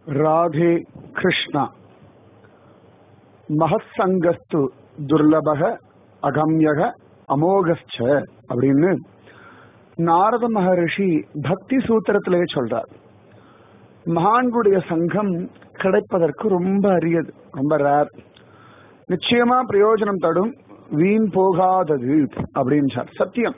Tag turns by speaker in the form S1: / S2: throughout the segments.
S1: ராதே கிருஷ்ணா மகசங்கஸ்து துர்லபக அகம்யக அமோகஸ்ச அப்படின்னு நாரத மகரிஷி பக்தி சூத்திரத்திலே சொல்றார் மகான்களுடைய சங்கம் கிடைப்பதற்கு ரொம்ப அரியது ரொம்ப ரேர் நிச்சயமா பிரயோஜனம் தடும் வீண் போகாதது அப்படின்னு சத்தியம்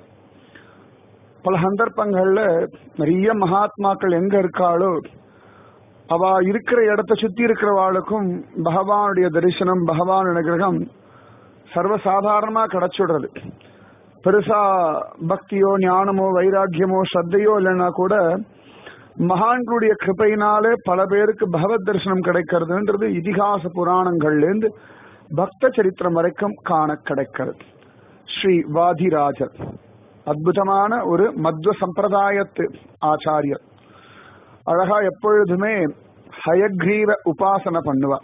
S1: பல சந்தர்ப்பங்கள்ல நிறைய மகாத்மாக்கள் எங்க இருக்காளோ அவ இருக்கிற இடத்த சுத்தி இருக்கிறவாளுக்கும் பகவானுடைய தரிசனம் பகவான் அனுகிரகம் சர்வசாதாரணமா கிடைச்சுடுறது பெருசா பக்தியோ ஞானமோ வைராக்கியமோ ஸ்ரத்தையோ இல்லைன்னா கூட மகான்களுடைய கிருப்பையினாலே பல பேருக்கு பகவத் தரிசனம் கிடைக்கிறதுன்றது இதிகாச புராணங்கள்லேருந்து பக்த சரித்திரம் வரைக்கும் காண கிடைக்கிறது ஸ்ரீ வாதிராஜர் அற்புதமான ஒரு மத்வ சம்பிரதாயத்து ஆச்சாரியர் அழகா எப்பொழுதுமே ஹயக்ரீவ உபாசனை பண்ணுவா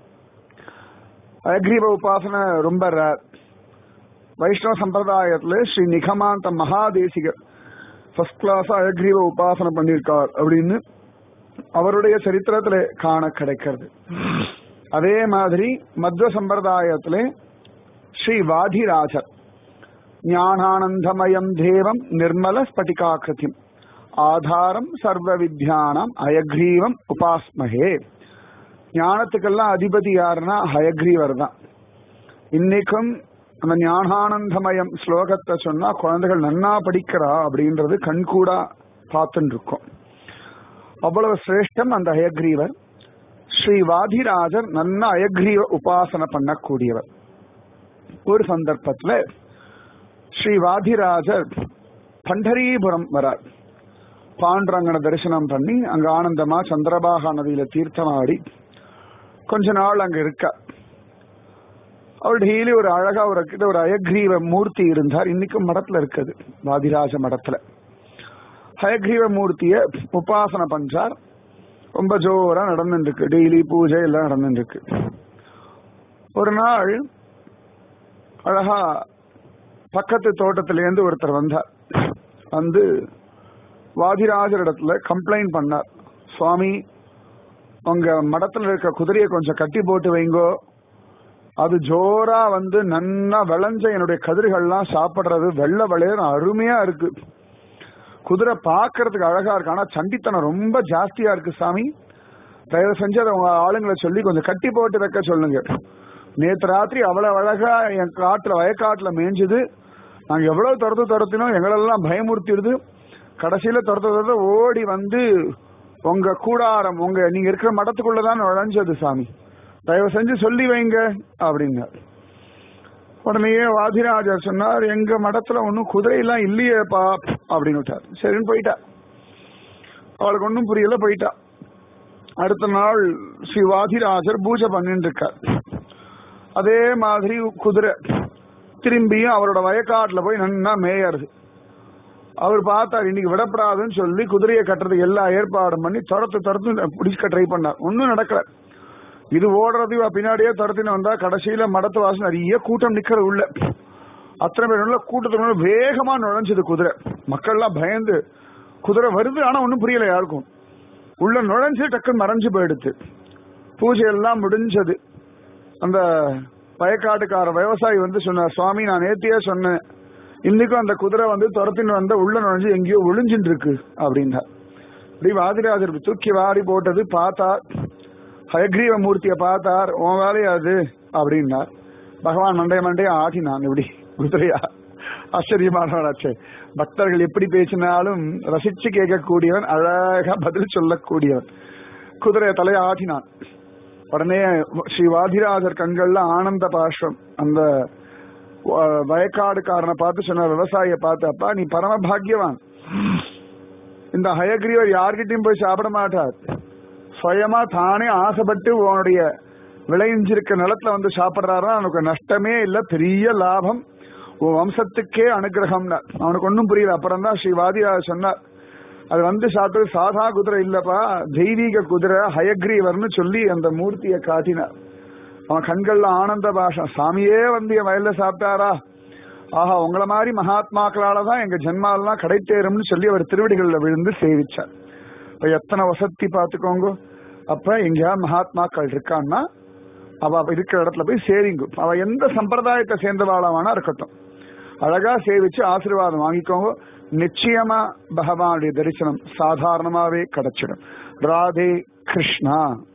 S1: ஹயக்ரீவ உபாசனை ரொம்ப ரேர் வைஷ்ணவ சம்பிரதாயத்துல ஸ்ரீ நிகமாந்த மகாதேசிகர் ஃபர்ஸ்ட் கிளாஸ் அயக்ரீவ உபாசனை பண்ணியிருக்கார் அப்படின்னு அவருடைய சரித்திரத்துல காண கிடைக்கிறது அதே மாதிரி மத்வ சம்பிரதாயத்திலே ஸ்ரீ வாதிராஜர் ஞானானந்தமயம் தேவம் நிர்மல ஸ்பட்டிகாக்கிருத்திம் ஆதாரம் சர்வ வித்யானம் அயக்ரீவம் உபாஸ்மகே ஞானத்துக்கெல்லாம் அதிபதி யாருன்னா ஹயக்ரீவர் தான் இன்னைக்கும் அந்த ஞானானந்தமயம் ஸ்லோகத்தை சொன்னா குழந்தைகள் நன்னா படிக்கிறா அப்படின்றது கண்கூடா பார்த்துட்டு இருக்கோம் அவ்வளவு சிரேஷ்டம் அந்த அயக்ரீவர் ஸ்ரீ வாதிராஜர் நல்ல அயக்ரீவ உபாசனை பண்ணக்கூடியவர் ஒரு சந்தர்ப்பத்துல ஸ்ரீ வாதிராஜர் பண்டரீபுரம் வரார் பாண்டரங்கனை தரிசனம் பண்ணி அங்க ஆனந்தமா சந்திரபாகா நதியில தீர்த்தமாடி கொஞ்ச நாள் அங்க இருக்க அவர் டெய்லி ஒரு அழகா ஒரு கிட்ட ஒரு அயக்ரீவ மூர்த்தி இருந்தார் இன்னைக்கும் மடத்துல இருக்குது வாதிராஜ மடத்துல ஹயக்ரீவ மூர்த்திய உபாசனை பண்றார் ரொம்ப ஜோரா நடந்துட்டு இருக்கு டெய்லி பூஜை எல்லாம் நடந்துட்டு இருக்கு ஒரு நாள் அழகா பக்கத்து தோட்டத்திலேருந்து ஒருத்தர் வந்தார் வந்து வாதிராஜர் இடத்துல கம்ப்ளைண்ட் பண்ணார் சுவாமி உங்க மடத்துல இருக்க குதிரையை கொஞ்சம் கட்டி போட்டு வைங்கோ அது ஜோரா வந்து நன்னா விளைஞ்ச என்னுடைய கதிர்கள்லாம் சாப்பிடுறது வெள்ள விளையர் அருமையா இருக்கு குதிரை பாக்குறதுக்கு அழகா இருக்கு ஆனா சண்டித்தனம் ரொம்ப ஜாஸ்தியா இருக்கு சாமி தயவு செஞ்சு அதை உங்க ஆளுங்களை சொல்லி கொஞ்சம் கட்டி போட்டு வைக்க சொல்லுங்க நேத்து ராத்திரி அவ்வளவு அழகா என் காட்டுல வயக்காட்டுல மேய்ஞ்சது நாங்க எவ்வளவு துரத்து துரத்தினோம் எங்களெல்லாம் பயமுறுத்திடுது கடைசியில துரத்து துரத்த ஓடி வந்து உங்க கூடாரம் உங்க நீங்க இருக்கிற மடத்துக்குள்ளதான் நுழைஞ்சது சாமி தயவு செஞ்சு சொல்லி வைங்க அப்படிங்க உடனேயே வாதிராஜர் சொன்னார் எங்க மடத்துல ஒன்னும் குதிரையெல்லாம் இல்லையேப்பா அப்படின்னு விட்டார் சரின்னு போயிட்டா அவளுக்கு ஒன்னும் புரியல போயிட்டா அடுத்த நாள் ஸ்ரீ வாதிராஜர் பூஜை பண்ணிட்டு இருக்கார் அதே மாதிரி குதிரை திரும்பியும் அவரோட வயக்காட்டுல போய் நன்னா மேயறது அவர் பார்த்தார் இன்னைக்கு விடப்படாதுன்னு சொல்லி குதிரையை கட்டுறதுக்கு எல்லா ஏற்பாடும் பண்ணி துரத்து துரத்து பிடிக்க ட்ரை பண்ணார் ஒன்னும் நடக்கல இது ஓடுறது பின்னாடியே துரத்தின்னு வந்தா கடைசியில மடத்து வாசல் நிறைய கூட்டம் நிக்கிறது உள்ள அத்தனை பேர் உள்ள கூட்டத்துக்குள்ள வேகமா நுழைஞ்சது குதிரை மக்கள்லாம் பயந்து குதிரை வருது ஆனா ஒன்னும் புரியல யாருக்கும் உள்ள நுழைஞ்சு டக்குன்னு மறைஞ்சு போயிடுச்சு பூஜை எல்லாம் முடிஞ்சது அந்த வயக்காட்டுக்கார விவசாயி வந்து சொன்னார் சுவாமி நான் நேத்தியே சொன்னேன் இன்னைக்கும் அந்த குதிரை வந்து துரத்தின்னு வந்த உள்ள நுழைஞ்சு எங்கேயோ ஒளிஞ்சின்னு இருக்கு அப்படின்னா இப்படி வாதிராஜர் தூக்கி வாரி போட்டது பார்த்தா ஹயக்ரீவ மூர்த்தியை பார்த்தார் உன் வேலையா அது அப்படின்னார் பகவான் மண்டைய மண்டைய ஆகினான் இப்படி குதிரையா ஆச்சரியமானவனாச்சே பக்தர்கள் எப்படி பேசினாலும் ரசிச்சு கேட்கக்கூடியவன் அழகா பதில் சொல்லக்கூடியவன் குதிரைய தலையை ஆட்டினான் உடனே ஸ்ரீ வாதிராஜர் கண்கள்ல ஆனந்த பாஷ்பம் அந்த வயக்காடுக்காரனை பார்த்து சொன்ன விவசாயிய பார்த்து அப்பா நீ பரம பாக்யவான் இந்த ஹயக்ரீவர் யார்கிட்டயும் போய் சாப்பிட மாட்டார் சுயமா தானே ஆசைப்பட்டு உன்னுடைய விளைஞ்சிருக்க நிலத்துல வந்து சாப்பிடுறாரா அவனுக்கு நஷ்டமே இல்ல பெரிய லாபம் உன் வம்சத்துக்கே அனுகிரகம்னா அவனுக்கு ஒன்னும் புரியல அப்புறம் தான் ஸ்ரீ வாதிராஜர் சொன்னார் அது வந்து சாப்பிட்டு சாதா குதிரை இல்லப்பா தெய்வீக குதிரை ஹயக்ரீவர்னு சொல்லி அந்த மூர்த்தியை காட்டினார் அவன் கண்கள்ல ஆனந்த பாஷம் சாமியே வந்து என் வயல்ல சாப்பிட்டாரா ஆஹா உங்களை மாதிரி மகாத்மாக்களால தான் எங்க ஜென்மாலெல்லாம் கிடைத்தேரும்னு சொல்லி அவர் திருவடிகள்ல விழுந்து சேவிச்சார் இப்ப எத்தனை வசதி பார்த்துக்கோங்க அப்ப எங்கேயாவது மகாத்மாக்கள் இருக்கான்னா அவ இருக்கிற இடத்துல போய் சேரிங்க அவ எந்த சம்பிரதாயத்தை சேர்ந்தவாளாவானா இருக்கட்டும் அழகா சேவிச்சு ஆசீர்வாதம் வாங்கிக்கோங்க நிச்சயமா பகவானுடைய தரிசனம் சாதாரணமாவே கிடைச்சிடும் ராதே கிருஷ்ணா